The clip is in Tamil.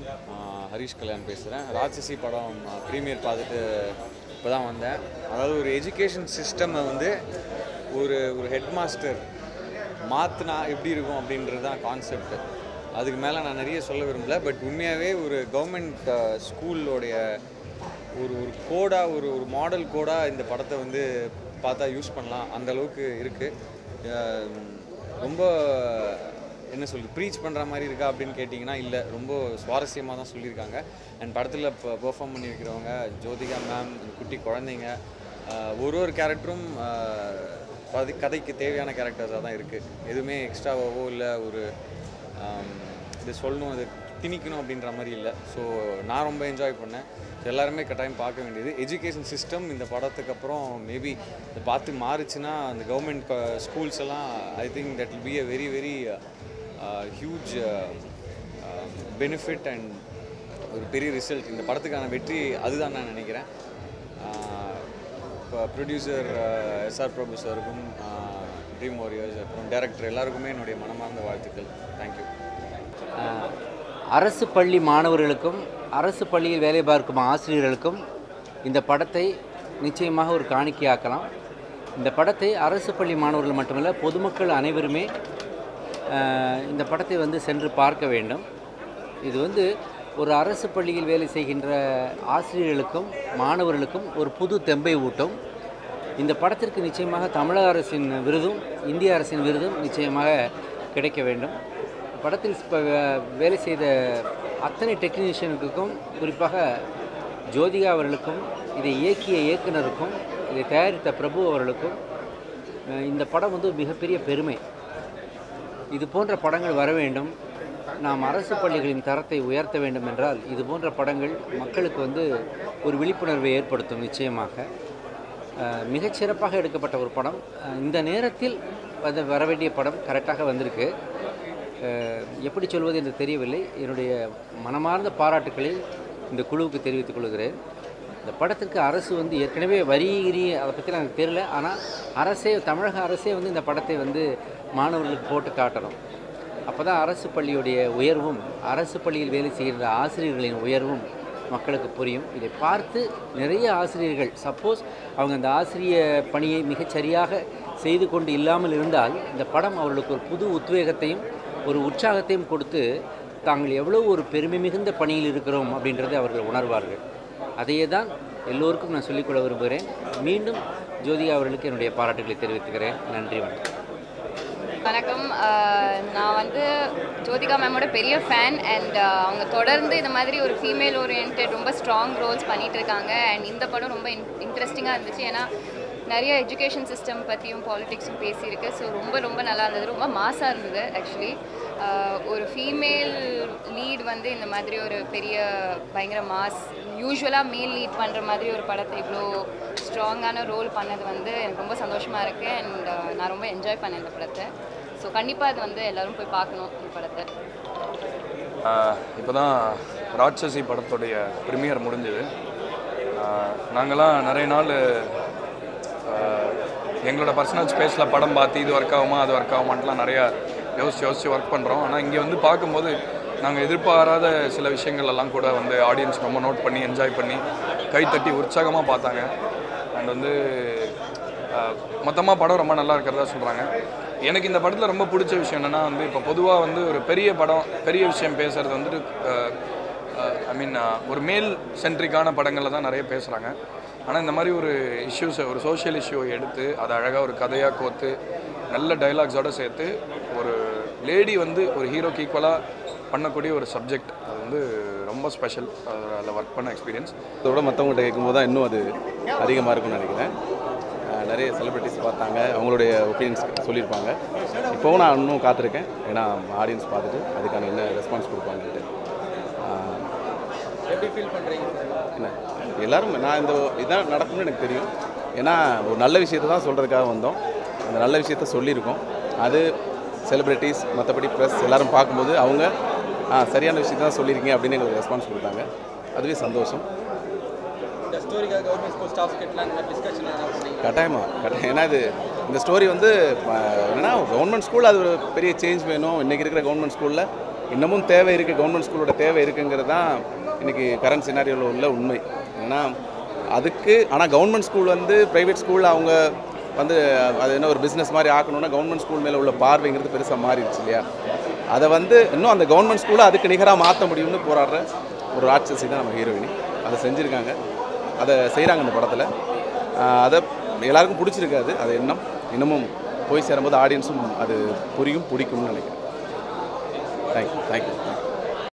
ஆஹ் ஹரிஷ் கல்யாண் பேசுகிறேன் ராட்சசி படம் ப்ரீமியர் பார்த்துட்டு இப்போ தான் வந்தேன் அதாவது ஒரு எஜுகேஷன் சிஸ்டமை வந்து ஒரு ஒரு ஹெட் மாஸ்டர் மாற்றினா எப்படி இருக்கும் அப்படின்றது தான் கான்செப்ட் அதுக்கு மேலே நான் நிறைய சொல்ல விரும்பல பட் உண்மையாகவே ஒரு கவர்மெண்ட் ஸ்கூலோடைய ஒரு ஒரு கோடாக ஒரு ஒரு மாடல் கோடாக இந்த படத்தை வந்து பார்த்தா யூஸ் பண்ணலாம் அந்த அளவுக்கு இருக்குது ரொம்ப என்ன சொல்றது ப்ரீச் பண்ணுற மாதிரி இருக்கா அப்படின்னு கேட்டிங்கன்னா இல்லை ரொம்ப சுவாரஸ்யமாக தான் சொல்லியிருக்காங்க அண்ட் படத்தில் இப்போ பெர்ஃபார்ம் பண்ணியிருக்கிறவங்க ஜோதிகா மேம் குட்டி குழந்தைங்க ஆஹ் ஒரு ஒரு கேரக்டரும் கதை கதைக்கு தேவையான கேரக்டர்ஸாக தான் இருக்குது எதுவுமே எக்ஸ்ட்ராவாவோ இல்லை ஒரு ஆம், இது சொல்லணும் அது திணிக்கணும் அப்படின்ற மாதிரி இல்லை ஸோ நான் ரொம்ப என்ஜாய் பண்ணேன் So எல்லாருமே கட்டாயம் பார்க்க வேண்டியது எஜுகேஷன் சிஸ்டம் இந்த படத்துக்கு அப்புறம் மேபி இதை பார்த்து மாறுச்சுன்னா அந்த கவர்மெண்ட் ஸ்கூல்ஸ் எல்லாம் I think that will be a very very huge benefit and ஒரு பெரிய ரிசல்ட் இந்த படத்துக்கான வெற்றி அதுதான் நான் நினைக்கிறேன் இப்போ ப்ரொடியூசர் எஸ்ஆர் பிரபு சாருக்கும் ட்ரீம் வாரியர்ஸ் அப்புறம் டேரக்டர் எல்லாருக்குமே என்னுடைய மனமார்ந்த வாழ்த்துக்கள் தேங்க்யூ ஆஹ், அரசு பள்ளி மாணவர்களுக்கும் அரசு பள்ளியில் வேலை பார்க்கும் ஆசிரியர்களுக்கும் இந்த படத்தை நிச்சயமாக ஒரு காணிக்கையாக்கலாம் இந்த படத்தை அரசு பள்ளி மாணவர்கள் மட்டுமல்ல பொதுமக்கள் அனைவருமே ஆஹ், இந்த படத்தை வந்து சென்று பார்க்க வேண்டும் இது வந்து ஒரு அரசு பள்ளியில் வேலை செய்கின்ற ஆசிரியர்களுக்கும் மாணவர்களுக்கும் ஒரு புது தெம்பை ஊட்டும் இந்த படத்திற்கு நிச்சயமாக தமிழக அரசின் விருதும் இந்திய அரசின் விருதும் நிச்சயமாக கிடைக்க வேண்டும் படத்தில் இப்ப வே- வேலை செய்த அத்தனை டெக்னீஷியனுக்கும் குறிப்பாக ஜோதிகா அவர்களுக்கும் இதை இயக்கிய இயக்குனருக்கும் இதை தயாரித்த பிரபு அவர்களுக்கும் அஹ், இந்த படம் வந்து ஒரு மிகப்பெரிய பெருமை இது போன்ற படங்கள் வர வேண்டும் நாம் அரசு பள்ளிகளின் தரத்தை உயர்த்த வேண்டும் என்றால் இது போன்ற படங்கள் மக்களுக்கு வந்து ஒரு விழிப்புணர்வை ஏற்படுத்தும் நிச்சயமாக அஹ், மிகச்சிறப்பாக எடுக்கப்பட்ட ஒரு படம் அஹ், இந்த நேரத்தில் வந்து வர வேண்டிய படம் கரெக்டாக வந்திருக்கு அஹ், எப்படி சொல்வது என்று தெரியவில்லை என்னுடைய மனமார்ந்த பாராட்டுக்களை இந்த குழுவுக்கு தெரிவித்துக் கொள்கிறேன் இந்த படத்திற்கு அரசு வந்து ஏற்கனவே வரி கிரி அதை பற்றி எனக்கு தெரியல ஆனால் அரசே தமிழக அரசே வந்து இந்த படத்தை வந்து மாணவர்களுக்கு போட்டு காட்டணும் அப்போ தான் அரசு பள்ளியுடைய உயர்வும் அரசு பள்ளியில் வேலை செய்கின்ற ஆசிரியர்களின் உயர்வும் மக்களுக்கு புரியும் இதை பார்த்து நிறைய ஆசிரியர்கள் சப்போஸ் அவங்க அந்த ஆசிரிய பணியை மிகச்சரியாக செய்து கொண்டு இல்லாமல் இருந்தால் இந்த படம் அவர்களுக்கு ஒரு புது உத்வேகத்தையும் ஒரு உற்சாகத்தையும் கொடுத்து தாங்கள் எவ்வளோ ஒரு பெருமை மிகுந்த பணியில் இருக்கிறோம் அப்படின்றதை அவர்கள் உணர்வார்கள் அதையே தான் எல்லோருக்கும் நான் சொல்லிக்கொள்ள விரும்புகிறேன் மீண்டும் ஜோதிகா அவர்களுக்கு என்னுடைய பாராட்டுகளை தெரிவித்துக்கிறேன் நன்றி வணக்கம் வணக்கம் அஹ் நான் வந்து ஜோதிகா மேமோட பெரிய ஃபேன் அண்ட் அவங்க தொடர்ந்து இந்த மாதிரி ஒரு ஃபீமேல் ஓரியன்ட் ரொம்ப ஸ்ட்ராங் ரோல்ஸ் பண்ணிட்டு இருக்காங்க அண்ட் இந்த படம் ரொம்ப இன்ட்ரெஸ்டிங்காக இருந்துச்சு ஏன்னா நிறைய எஜுகேஷன் சிஸ்டம் பற்றியும் பாலிடிக்ஸும் பேசியிருக்கு ஸோ ரொம்ப ரொம்ப நல்லா இருந்தது ரொம்ப மாசாக இருந்தது ஆக்சுவலி ஒரு ஃபீமேல் லீட் வந்து இந்த மாதிரி ஒரு பெரிய பயங்கர மாஸ் யூஸ்வலாக மேல் லீட் பண்ணுற மாதிரி ஒரு படத்தை இவ்வளோ ஸ்ட்ராங்கான ரோல் பண்ணது வந்து எனக்கு ரொம்ப சந்தோஷமாக இருக்குது அண்ட் நான் ரொம்ப என்ஜாய் பண்ணேன் இந்த படத்தை ஸோ கண்டிப்பாக அது வந்து எல்லாரும் போய் பார்க்கணும் இந்த படத்தை இப்போ தான் ராட்சசி படத்துடைய ப்ரீமியர் முடிஞ்சது நாங்கள்லாம் நிறைய நாள் ஆஹ், எங்களோட பர்சனல் ஸ்பேஸில் படம் பார்த்து இது ஒர்க் ஆகுமா அது ஒர்க் ஆகுமான்ட்டுலாம் நிறையா யோசிச்சு யோசிச்சு ஒர்க் பண்ணுறோம் ஆனால் இங்கே வந்து பார்க்கும்போது நாங்கள் எதிர்பாராத சில விஷயங்கள் எல்லாம் கூட வந்து ஆடியன்ஸ் ரொம்ப நோட் பண்ணி என்ஜாய் பண்ணி கைத்தட்டி உற்சாகமாக பார்த்தாங்க அண்ட் வந்து மொத்தமாக படம் ரொம்ப நல்லா இருக்கிறதா சொல்கிறாங்க எனக்கு இந்த படத்தில் ரொம்ப பிடிச்ச விஷயம் என்னென்னா வந்து இப்போ பொதுவாக வந்து ஒரு பெரிய படம் பெரிய விஷயம் பேசுகிறது வந்துட்டு ஐ மீன் ஒரு மேல் சென்ட்ரிக்கான படங்களில் தான் நிறைய பேசுகிறாங்க ஆனால் இந்த மாதிரி ஒரு இஷ்யூஸை ஒரு சோஷியல் இஷ்யூவை எடுத்து அதை அழகாக ஒரு கதையாக கோத்து நல்ல டைலாக்ஸோடு சேர்த்து ஒரு லேடி வந்து ஒரு ஹீரோக்கு ஈக்குவலாக பண்ணக்கூடிய ஒரு சப்ஜெக்ட் அது வந்து ரொம்ப ஸ்பெஷல் அதில் ஒர்க் பண்ண எக்ஸ்பீரியன்ஸ் இதோட மற்றவங்கள்ட்ட கேட்கும்போது தான் இன்னும் அது அதிகமாக இருக்கும்னு நினைக்கிறேன் அஹ் நிறைய செலிப்ரிட்டிஸ் பார்த்தாங்க அவங்களுடைய ஒப்பீனியன்ஸ் சொல்லியிருப்பாங்க இப்போவும் நான் இன்னும் காத்திருக்கேன் ஏன்னா ஆடியன்ஸ் பார்த்துட்டு அதுக்கான என்ன ரெஸ்பான்ஸ் கொடுப்பாங்கன்ட்டு அஹ் எப்படி ஃபீல் பண்ணுறீங்க என்ன எல்லாரும் நான் இந்த இதான் நடக்கும்னு எனக்கு தெரியும் ஏன்னா ஒரு நல்ல விஷயத்தை தான் சொல்கிறதுக்காக வந்தோம் அந்த நல்ல விஷயத்த சொல்லியிருக்கோம் அது செலிப்ரிட்டிஸ் மற்றபடி ப்ளஸ் எல்லாரும் பார்க்கும்போது அவங்க ஆ சரியான விஷயத்தை தான் சொல்லியிருக்கீங்க அப்படின்னு எங்களுக்கு ரெஸ்பான்ஸ் கொடுத்தாங்க அதுவே சந்தோஷம் இந்த ஸ்டோரிக்காக கவர்மெண்ட் ஸ்கூல் ஸ்டாஃப் கிட்டலாம் இந்த மாதிரி டிஸ்கஷன் என்ன பண்ணீங்க கட்டாயமா கட்டாயம் ஏன்னா இது இந்த ஸ்டோரி வந்து அஹ், என்னன்னா கவர்மெண்ட் ஸ்கூல் அது ஒரு பெரிய சேஞ்ச் வேணும் இன்றைக்கி இருக்கிற கவர்மெண்ட் ஸ்கூலில் இன்னமும் தேவை இருக்குது கவர்மெண்ட் ஸ்கூலோட தேவை இருக்குங்கிறது தான் இன்றைக்கி கரண்ட் சினாரியோவில் உள்ள உண்மை ஏன்னா அதுக்கு ஆனால் கவர்மெண்ட் ஸ்கூல் வந்து ப்ரைவேட் ஸ்கூலில் அவங்க வந்து அது என்ன ஒரு பிஸ்னஸ் மாதிரி ஆக்கணும்னா கவர்மெண்ட் ஸ்கூல் மேலே உள்ள பார்வைங்கிறது பெருசாக மாறிடுச்சு இல்லையா அதை வந்து இன்னும் அந்த கவர்மெண்ட் ஸ்கூலை அதுக்கு நிகராக மாற்ற முடியும்னு போராடுற ஒரு ராட்சசி தான் நம்ம ஹீரோயினி அதை செஞ்சுருக்காங்க அதை செய்கிறாங்க இந்த படத்தில் அதை எல்லாருக்கும் பிடிச்சிருக்காது அது எண்ணம் இன்னமும் போய் சேரும்போது ஆடியன்ஸும் அது புரியும் பிடிக்கும்னு நினைக்கிறேன் தேங்க்யூ தேங்க்யூ தேங்க்யூ